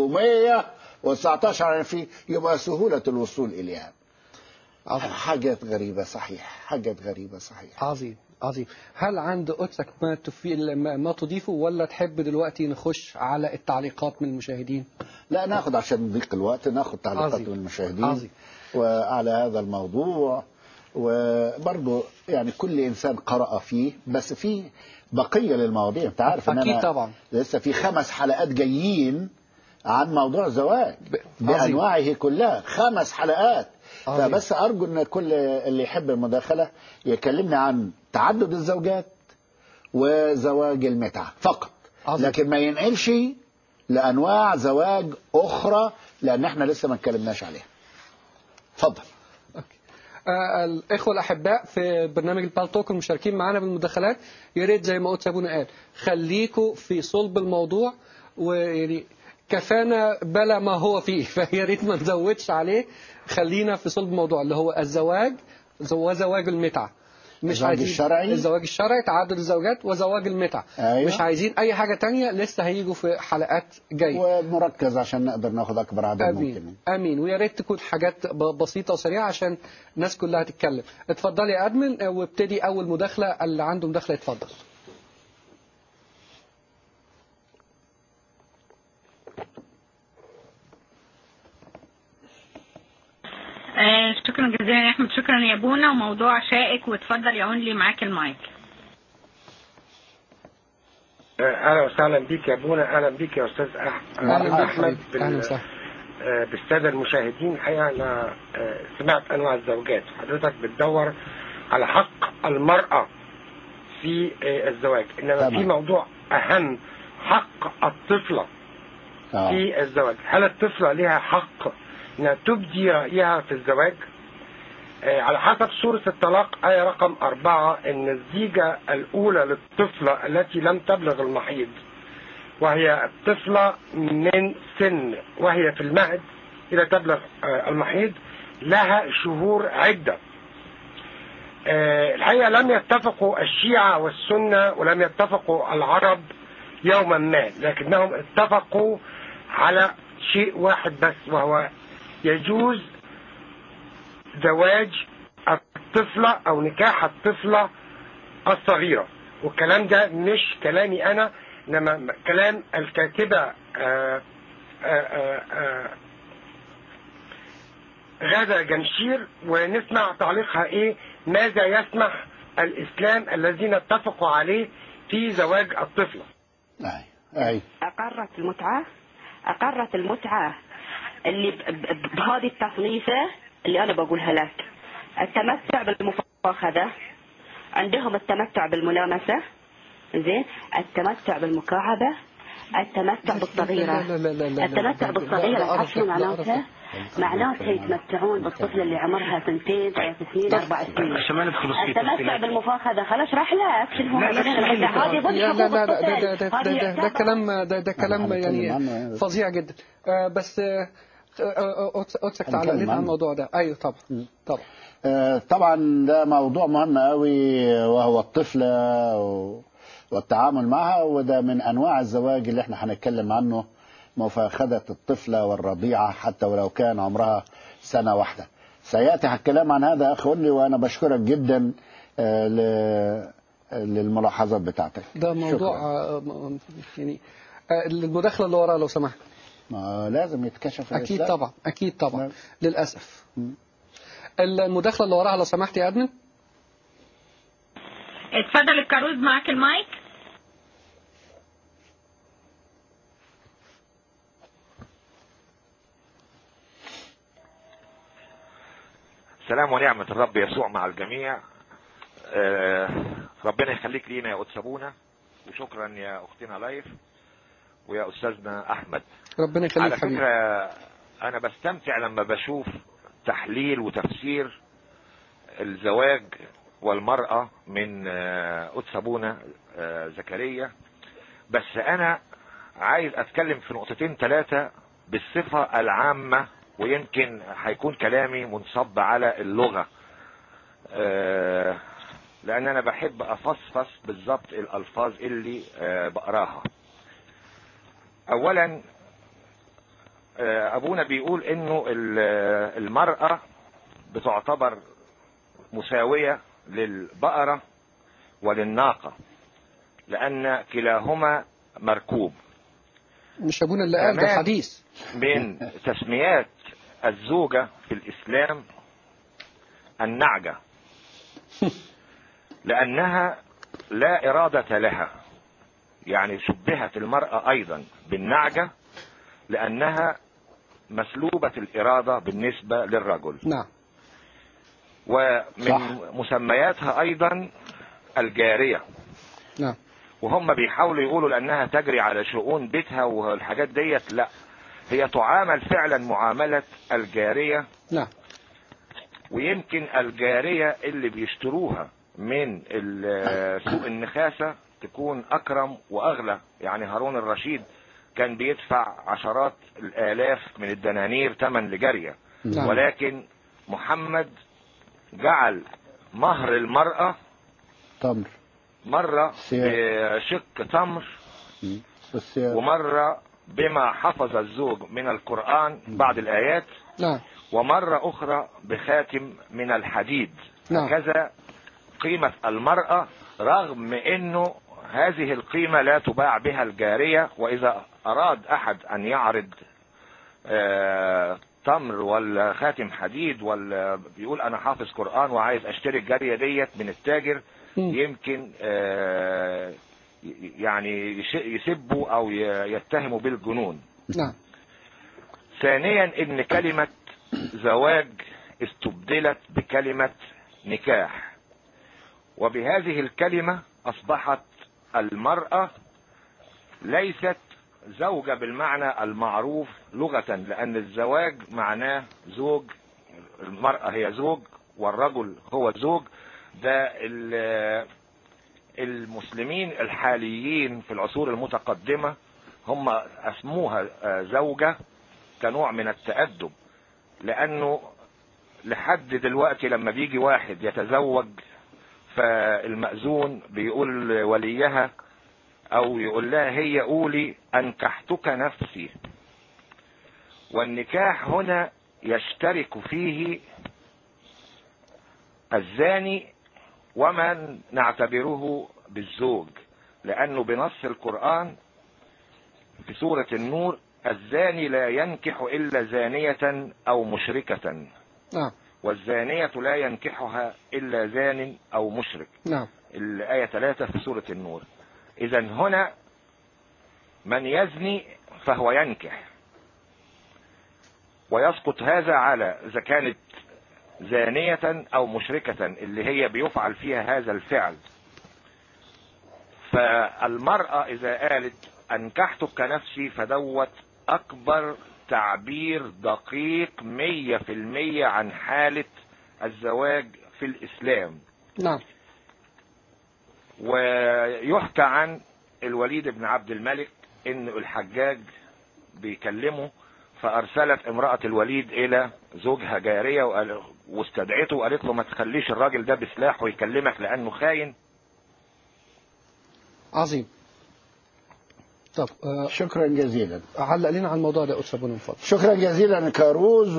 319 يعني في يبقى سهولة الوصول إليها
عظيم
حاجات غريبة صحيح حاجات غريبة صحيح
عظيم عظيم هل عند قدسك ما تفي... ما ما تضيفه ولا تحب دلوقتي نخش على التعليقات من المشاهدين
لا ناخد عشان نضيق الوقت ناخد تعليقات
عظيم.
من المشاهدين
عظيم.
وعلى هذا الموضوع وبرضه يعني كل انسان قرأ فيه بس في بقيه للمواضيع انت عارف ان
أكيد
انا
طبعا.
لسه في خمس حلقات جايين عن موضوع الزواج
ب- عظيم.
بانواعه كلها خمس حلقات
عظيم.
فبس ارجو ان كل اللي يحب المداخله يكلمني عن تعدد الزوجات وزواج المتعه فقط
عظيم.
لكن ما ينقلش لانواع زواج اخرى لان احنا لسه ما اتكلمناش عليها اتفضل
آه، الإخوة الأحباء في برنامج البالتوك المشاركين معنا بالمداخلات يا ريت زي ما قلت أبونا قال خليكوا في صلب الموضوع ويعني كفانا بلا ما هو فيه فيا ريت ما نزودش عليه خلينا في صلب الموضوع اللي هو الزواج وزواج المتعة مش
الزواج
عايزين
الشرعي؟
الزواج الشرعي تعدد الزوجات وزواج المتعة
أيوة.
مش عايزين أي حاجة تانية لسه هيجوا في حلقات جاية
ومركز عشان نقدر ناخد اكبر عدد ممكن
امين امين ويا ريت تكون حاجات ب- بسيطه وسريعه عشان الناس كلها تتكلم اتفضل يا ادمن وابتدي اول مداخله اللي عنده مداخله يتفضل
آه، شكرا جزيلا يا احمد شكرا يا بونا وموضوع شائك واتفضل يا اونلي معاك المايك
اهلا وسهلا بيك يا بونا اهلا بيك يا استاذ أح-
اهلا بك
احمد
حبيبي.
بال-
اهلا وسهلا
آه، بالساده المشاهدين الحقيقه انا آه، سمعت انواع الزوجات حضرتك بتدور على حق المراه في آه، الزواج انما
تمام.
في موضوع اهم حق الطفله
آه.
في الزواج هل الطفله لها حق انها تبدي رايها في الزواج آه، على حسب سورة الطلاق آية رقم أربعة إن الزيجة الأولى للطفلة التي لم تبلغ المحيض وهي الطفلة من سن وهي في المهد إلى تبلغ آه، المحيض لها شهور عدة آه، الحقيقة لم يتفقوا الشيعة والسنة ولم يتفقوا العرب يوما ما لكنهم اتفقوا على شيء واحد بس وهو يجوز زواج الطفلة أو نكاح الطفلة الصغيرة والكلام ده مش كلامي أنا إنما كلام الكاتبة آه، آه، آه، آه، غادة جمشير ونسمع تعليقها إيه ماذا يسمح الإسلام الذين اتفقوا عليه في زواج الطفلة
اي اي
أقرت المتعة أقرت المتعة اللي ب- ب- بهذه التصنيفة اللي انا بقولها لك التمتع بالمفاخذه عندهم التمتع بالملامسه زين التمتع بالمكعبه التمتع بالصغيره
لا لا لا لا لا
التمتع
لا
بالصغيره
لا
تعرف شو
أرفض، لا
معناتها؟
أرفض.
معناتها يتمتعون بالطفله اللي عمرها سنتين ثلاث سنين اربع سنين
عشان ما ندخل في
التمتع
تفصيلات
بالمفاخذه خلاص اشرح لك شنو هو
لا، لا،
مثلاً
اشرح لي.
هذه ضد
لا لا
حقوق
لا ده ده
الطفل.
ده
هذه
ده, ده, ده
يعتبر-
كلام ده, ده كلام
هنتكلم
يعني
عنه.
فظيع جدا آه، بس آه، آه، قدس- قدسك
هنتكلم
تعلق لنا عن
عنه.
الموضوع ده ايوه طبعا طبعا
آه، طبعا ده موضوع مهم قوي وهو الطفلة و- والتعامل معها وده من أنواع الزواج اللي احنا هنتكلم عنه مفاخذة الطفلة والرضيعة حتى ولو كان عمرها سنة واحدة سيأتي الكلام عن هذا أخ لي وأنا بشكرك جدا آه، ل- للملاحظات بتاعتك
ده موضوع
شكراً.
آه، م- يعني آه، المداخله اللي وراها لو سمحت
ما لازم يتكشف
اكيد
الإسلام.
طبعا اكيد طبعا
نعم.
للاسف المداخله اللي وراها لو سمحت يا ادمن
اتفضل الكاروز معاك المايك
سلام ونعمة الرب يسوع مع الجميع آه، ربنا يخليك لينا يا قدس ابونا وشكرا يا اختنا لايف ويا استاذنا احمد
ربنا يخليك
على
حبيبي
فكرة انا بستمتع لما بشوف تحليل وتفسير الزواج والمرأة من آه، قدس ابونا آه، زكريا بس انا عايز اتكلم في نقطتين ثلاثة بالصفة العامة ويمكن هيكون كلامي منصب على اللغة آه، لان انا بحب افصفص بالظبط الالفاظ اللي آه، بقراها اولا آه، ابونا بيقول انه ال- آه، المرأة بتعتبر مساوية للبقرة وللناقة لان كلاهما مركوب
مش ابونا اللي قال ده
كمان
حديث
من تسميات الزوجة في الإسلام النعجة لأنها لا إرادة لها يعني شبهت المرأة أيضا بالنعجة لأنها مسلوبة الإرادة بالنسبة للرجل
نعم
ومن
صح.
مسمياتها أيضا الجارية
نعم
وهم بيحاولوا يقولوا لانها تجري على شؤون بيتها والحاجات ديت لا هي تعامل فعلا معاملة الجارية
نعم
ويمكن الجارية اللي بيشتروها من ال- سوق النخاسة تكون اكرم واغلى يعني هارون الرشيد كان بيدفع عشرات الالاف من الدنانير ثمن لجارية
نعم.
ولكن محمد جعل مهر المرأة
تمر
مرة
سياق.
بشق تمر
بس
ومرة بما حفظ الزوج من القرآن بعض الآيات
نعم
ومرة أخرى بخاتم من الحديد
نعم.
هكذا قيمة المرأة رغم أنه هذه القيمة لا تباع بها الجارية وإذا أراد أحد أن يعرض آه، تمر ولا خاتم حديد ولا بيقول أنا حافظ قرآن وعايز أشتري الجارية ديت من التاجر
مم.
يمكن آه، ي- يعني يش- يسبوا أو ي- يتهموا بالجنون
نعم
ثانيا ان كلمة زواج استبدلت بكلمة نكاح وبهذه الكلمة اصبحت المرأة ليست زوجة بالمعنى المعروف لغة لان الزواج معناه زوج المرأة هي زوج والرجل هو زوج ده ال- المسلمين الحاليين في العصور المتقدمة هم اسموها آه، زوجة كنوع من التأدب لأنه لحد دلوقتي لما بيجي واحد يتزوج فالمأذون بيقول وليها أو يقول لها هي قولي أنكحتك نفسي والنكاح هنا يشترك فيه الزاني ومن نعتبره بالزوج لأنه بنص القرآن في سورة النور الزاني لا ينكح إلا زانية أو مشركة
نعم
والزانية لا ينكحها إلا زان أو مشرك
نعم
الآية 3 في سورة النور إذا هنا من يزني فهو ينكح ويسقط هذا على إذا كانت زانية أو مشركة اللي هي بيفعل فيها هذا الفعل فالمرأة إذا قالت أنكحتك كنفسي فدوت أكبر تعبير دقيق مية في المية عن حالة الزواج في الإسلام
نعم
ويحكى عن الوليد بن عبد الملك ان الحجاج بيكلمه فارسلت امرأة الوليد الى زوجها جارية وقال- واستدعته وقالت له ما تخليش الراجل ده بسلاح ويكلمك لانه خاين
عظيم طب آه،
شكرا جزيلا
علق لنا على الموضوع ده أستاذ من فضل
شكرا جزيلا كاروز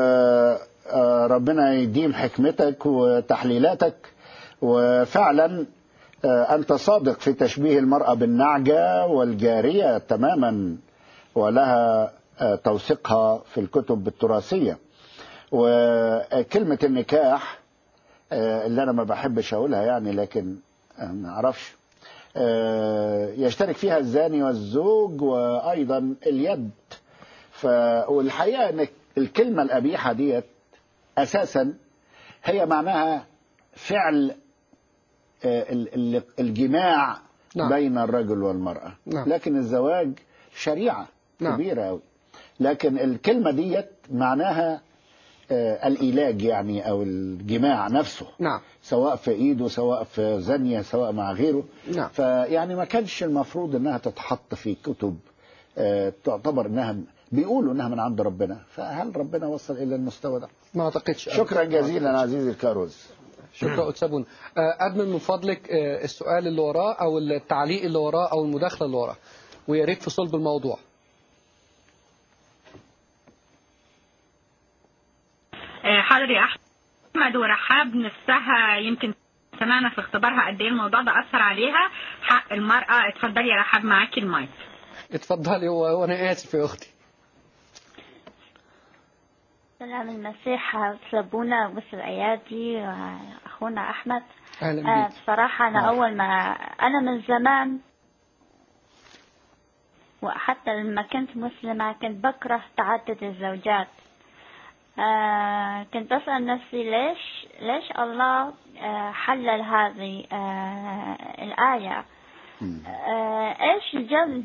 وربنا يديم حكمتك وتحليلاتك وفعلا آه، أنت صادق في تشبيه المرأة بالنعجة والجارية تماما ولها آه، توثيقها في الكتب التراثية وكلمة النكاح آه، اللي أنا ما بحبش أقولها يعني لكن آه، ما أعرفش آه، يشترك فيها الزاني والزوج وأيضا اليد ف... والحقيقة أن الكلمة القبيحة ديت أساسا هي معناها فعل آه، ال- ال- الجماع
نعم.
بين الرجل والمرأة
نعم.
لكن الزواج شريعة
نعم.
كبيرة أوي لكن الكلمة ديت معناها آه، الإيلاج يعني أو الجماع نفسه
نعم
سواء في ايده سواء في زانية سواء مع غيره
نعم.
فيعني ما كانش المفروض انها تتحط في كتب آه، تعتبر انها بيقولوا انها من عند ربنا فهل ربنا وصل الى المستوى ده
ما أعتقدش
شكرا جزيلا عزيزي الكاروز
شكرا أستاذ بون آه، أدمن من فضلك آه، السؤال اللي وراه أو التعليق اللي وراه أو المداخلة اللي وراه ويا ريت في صلب الموضوع
آه، حاضر يا احمد ورحاب نفسها يمكن سمعنا في اختبارها قد ايه الموضوع ده اثر عليها حق المراه اتفضلي يا رحاب معاكي المايك
اتفضلي و- وأنا آسف يا أختي
سلام المسيح سابونا وبس الأيادي وأخونا أحمد
أهلا
آه
بيك
بصراحة أنا أول ما أنا من زمان وحتى لما كنت مسلمة كنت بكره تعدد الزوجات آه كنت بسأل نفسي ليش ليش الله آه حلل هذه آه الآية آه ايش الجذب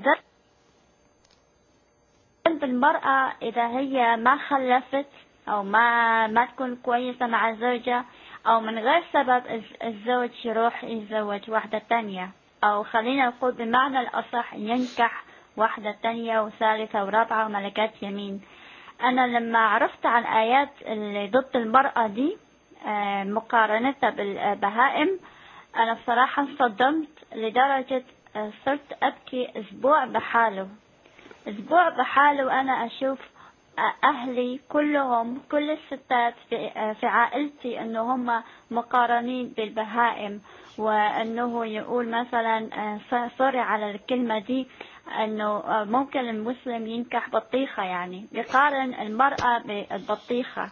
ذنب المرأة إذا هي ما خلفت أو ما ما تكون كويسة مع زوجها أو من غير سبب الز- الزوج يروح يتزوج واحدة تانية أو خلينا نقول بمعنى الأصح ينكح واحدة تانية وثالثة ورابعة وملكات يمين أنا لما عرفت عن آيات اللي ضد المرأة دي آه، مقارنتها بالبهائم أنا بصراحة انصدمت لدرجة آه، صرت أبكي أسبوع بحاله أسبوع بحاله وأنا أشوف أهلي كلهم كل الستات في, في عائلتي إنه هم مقارنين بالبهائم وإنه يقول مثلا آه، سوري على الكلمة دي إنه آه، ممكن المسلم ينكح بطيخة يعني يقارن المرأة بالبطيخة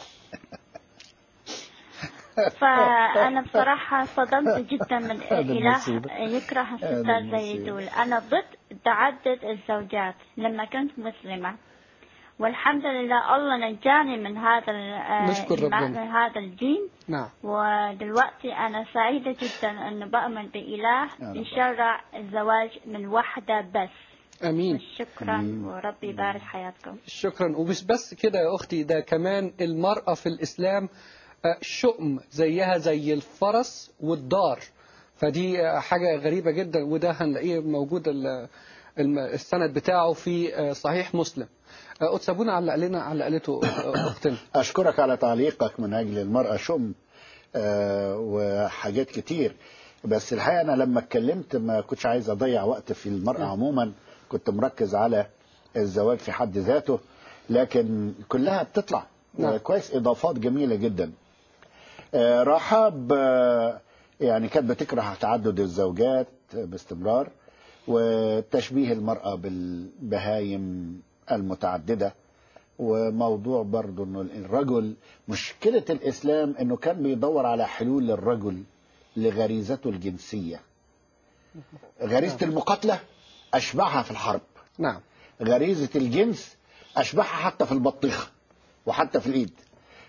فأنا بصراحة صدمت جدا من
هذا
إله
المصيبة.
يكره
هذا
الستات زي
المصيبة.
دول أنا ضد تعدد الزوجات لما كنت مسلمة والحمد لله الله نجاني من هذا ال- آه،
نشكر ربنا.
من هذا الدين
نعم
ودلوقتي أنا سعيدة جدا أنه بأمن بإله
يا رب.
يشرع الزواج من واحدة بس
أمين
شكرا وربي يبارك حياتكم
شكرا ومش بس كده يا أختي ده كمان المرأة في الإسلام آه، شؤم زيها زي الفرس والدار فدي آه، حاجة غريبة جدا وده هنلاقيه موجود ال- الم- السند بتاعه في آه، صحيح مسلم آه، أتسابونا علق لنا علقلته آه، أختنا
أشكرك على تعليقك من أجل المرأة شم آه، وحاجات كتير بس الحقيقة أنا لما اتكلمت ما كنتش عايز أضيع وقت في المرأة عموما كنت مركز على الزواج في حد ذاته لكن كلها بتطلع
نعم.
كويس إضافات جميلة جدا آه، رحاب آه، يعني كانت بتكره تعدد الزوجات باستمرار وتشبيه المرأة بالبهايم المتعددة وموضوع برضه انه الرجل مشكلة الاسلام انه كان بيدور على حلول للرجل لغريزته الجنسية غريزة المقاتلة اشبعها في الحرب
نعم
غريزة الجنس اشبعها حتى في البطيخة وحتى في الايد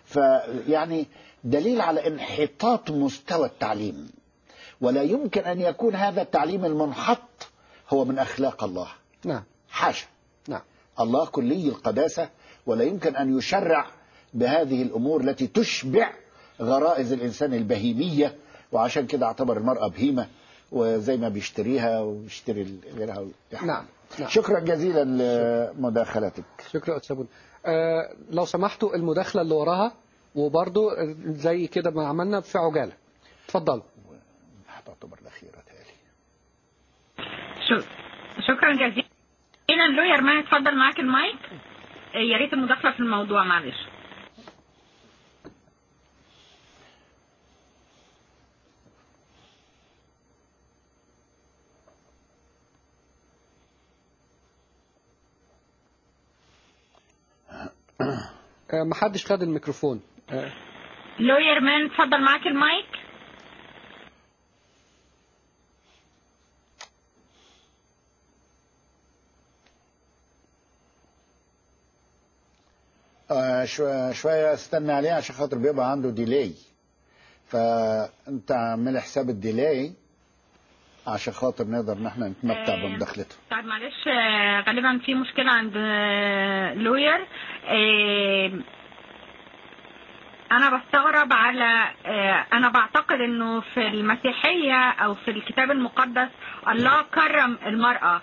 فيعني دليل على انحطاط مستوى التعليم ولا يمكن أن يكون هذا التعليم المنحط هو من أخلاق الله
نعم
حاشا
نعم
الله كلي القداسة ولا يمكن أن يشرع بهذه الأمور التي تشبع غرائز الإنسان البهيمية وعشان كده اعتبر المرأة بهيمة وزي ما بيشتريها ويشتري غيرها
نعم نعم
شكرا جزيلا لمداخلتك
شكرا أستاذ بون آه لو سمحتوا المداخلة اللي وراها وبرضو زي كده ما عملنا في عجالة اتفضلوا
تعتبر الأخيرة تالي
شو- شكرا جزيلا لوير ما اتفضل معاك المايك آه، يا ريت المداخله في الموضوع معلش
آه محدش خد الميكروفون آه
لوير مان اتفضل معاك المايك
آه شوية, شوية استنى عليه عشان خاطر بيبقى عنده ديلي فانت اعمل حساب الديلي عشان خاطر نقدر ان احنا نتمتع
آه.
بمداخلته
طيب معلش آه، غالبا في مشكله عند آه، لوير آه، انا بستغرب على آه، انا بعتقد انه في المسيحيه او في الكتاب المقدس الله كرم المراه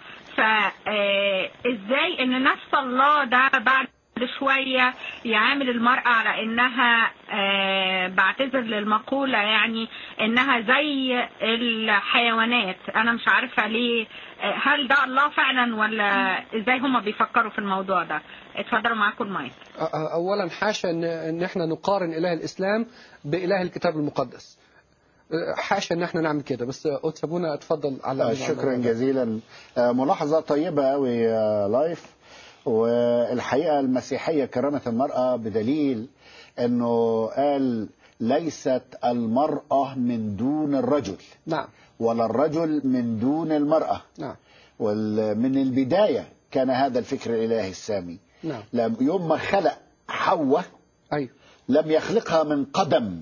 فازاي ان نفس الله ده بعد شوية يعامل المرأة على انها آه، بعتذر للمقولة يعني انها زي الحيوانات انا مش عارفة ليه آه، هل ده الله فعلا ولا ازاي هما بيفكروا في الموضوع ده اتفضلوا معاكم المايك
آه، اولا حاشا ان ان احنا نقارن اله الاسلام باله الكتاب المقدس آه، حاشا ان احنا نعمل كده بس قدس ابونا اتفضل على
آه، شكرا جزيلا آه، ملاحظة طيبة قوي لايف والحقيقة المسيحية كرمت المرأة بدليل انه قال ليست المرأة من دون الرجل
نعم
ولا الرجل من دون المرأة
نعم
ومن البداية كان هذا الفكر الإلهي السامي
نعم
لم يوم ما خلق حواء
ايوه
لم يخلقها من قدم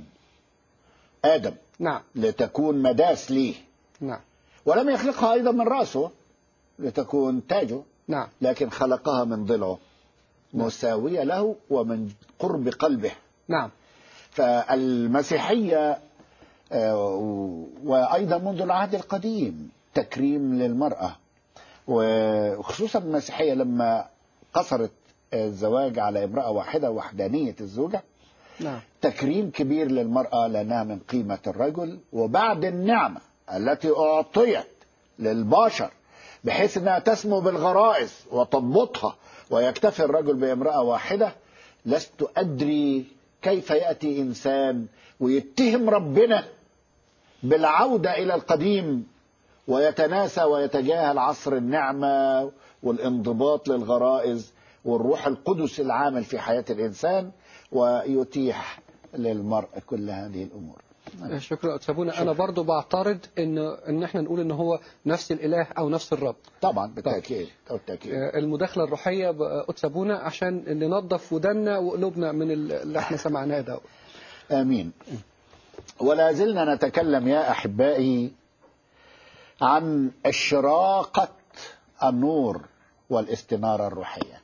آدم
نعم
لتكون مداس ليه
نعم
ولم يخلقها أيضا من رأسه لتكون تاجه
نعم
لكن خلقها من ضلعه مساوية له ومن قرب قلبه
نعم
فالمسيحية آه، وأيضا منذ العهد القديم تكريم للمرأة وخصوصا المسيحية لما قصرت الزواج على امرأة واحدة وحدانية الزوجة
نعم
تكريم كبير للمرأة لأنها من قيمة الرجل وبعد النعمة التي أعطيت للبشر بحيث أنها تسمو بالغرائز وتضبطها ويكتفي الرجل بامرأة واحدة لست أدري كيف يأتي إنسان ويتهم ربنا بالعودة إلى القديم ويتناسى ويتجاهل عصر النعمة والانضباط للغرائز والروح القدس العامل في حياة الإنسان ويتيح للمرء كل هذه الأمور
شكرا قدس ابونا انا برضو بعترض ان ان احنا نقول ان هو نفس الاله او نفس الرب
طبعا بالتأكيد بالتأكيد
آه، المداخله الروحيه بقدس ابونا عشان ننظف ودنا وقلوبنا من اللي احنا سمعناه ده
آمين ولا زلنا نتكلم يا أحبائي عن إشراقة النور والاستنارة الروحية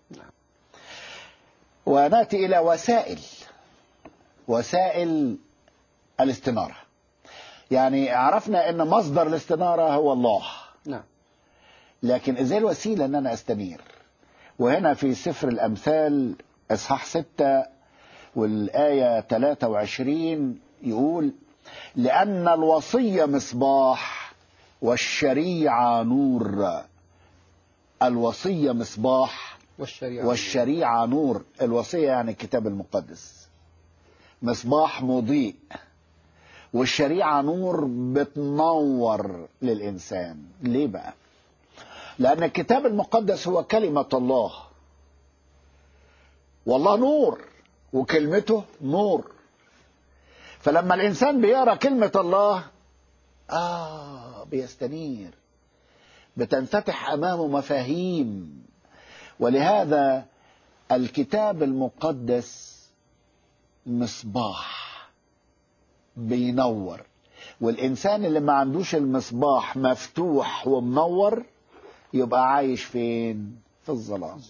ونأتي إلى وسائل وسائل الاستنارة يعني عرفنا أن مصدر الاستنارة هو الله
نعم
لكن ازاي الوسيله ان انا استنير وهنا في سفر الامثال اصحاح 6 والايه 23 يقول لان الوصيه مصباح والشريعه نور الوصيه مصباح
والشريعه
والشريعه نور الوصيه يعني الكتاب المقدس مصباح مضيء والشريعه نور بتنور للانسان ليه بقى لأن الكتاب المقدس هو كلمة الله والله نور وكلمته نور فلما الإنسان بيقرأ كلمة الله آه بيستنير بتنفتح أمامه مفاهيم ولهذا الكتاب المقدس مصباح بينور والإنسان اللي ما عندوش المصباح مفتوح ومنور يبقى عايش فين في الظلام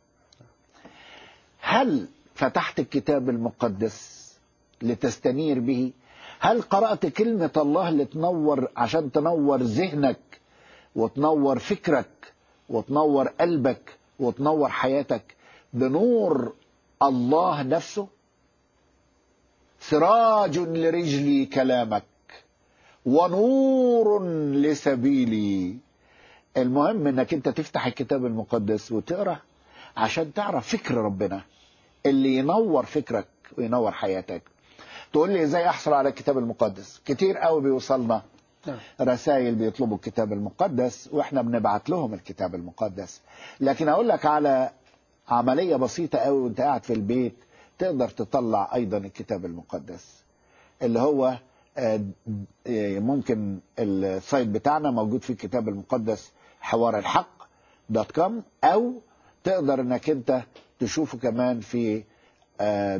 هل فتحت الكتاب المقدس لتستنير به هل قرأت كلمة الله اللي تنور عشان تنور ذهنك وتنور فكرك وتنور قلبك وتنور حياتك بنور الله نفسه سراج لرجلي كلامك ونور لسبيلي المهم انك انت تفتح الكتاب المقدس وتقرا عشان تعرف فكر ربنا اللي ينور فكرك وينور حياتك تقول لي ازاي احصل على الكتاب المقدس كتير قوي بيوصلنا
نعم.
رسائل بيطلبوا الكتاب المقدس واحنا بنبعت لهم الكتاب المقدس لكن اقول لك على عملية بسيطة قوي وانت قاعد في البيت تقدر تطلع ايضا الكتاب المقدس اللي هو آه، آه، ممكن السايت بتاعنا موجود فيه الكتاب المقدس حوار الحق دوت كوم او تقدر انك انت تشوفه كمان في آه،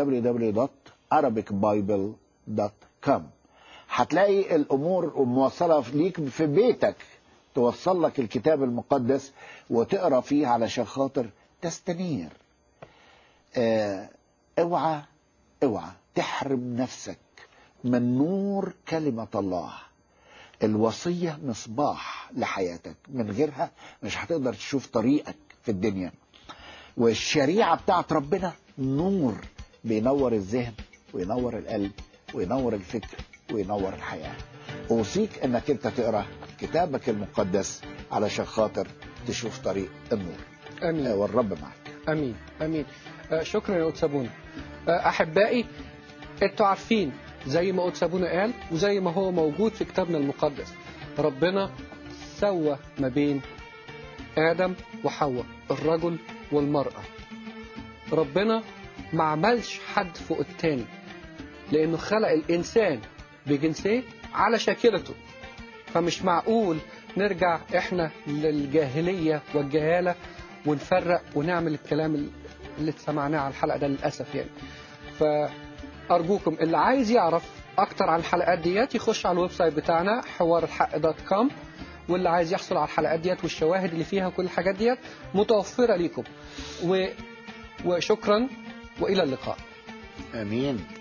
www.arabicbible.com هتلاقي الامور موصله ليك في بيتك توصل لك الكتاب المقدس وتقرا فيه علشان خاطر تستنير آه، اوعى اوعى تحرم نفسك من نور كلمة الله الوصية مصباح لحياتك من غيرها مش هتقدر تشوف طريقك في الدنيا والشريعة بتاعت ربنا نور بينور الذهن وينور القلب وينور الفكر وينور الحياة أوصيك أنك أنت تقرأ كتابك المقدس علشان خاطر تشوف طريق النور
امين
آه، والرب معك
امين امين آه، شكرا يا أتسابونا آه، احبائي انتوا عارفين زي ما أتسابونا قال وزي ما هو موجود في كتابنا المقدس ربنا سوى ما بين آدم وحواء الرجل والمرأة ربنا ما عملش حد فوق التاني لأنه خلق الإنسان بجنسيه على شاكلته فمش معقول نرجع احنا للجاهلية والجهالة ونفرق ونعمل الكلام اللي سمعناه على الحلقة ده للأسف يعني فأرجوكم اللي عايز يعرف أكتر عن الحلقات ديت يخش على الويب سايت بتاعنا حوار الحق دوت كوم واللي عايز يحصل على الحلقات ديت والشواهد اللي فيها كل الحاجات ديت متوفرة ليكم و... وشكرا وإلى اللقاء
امين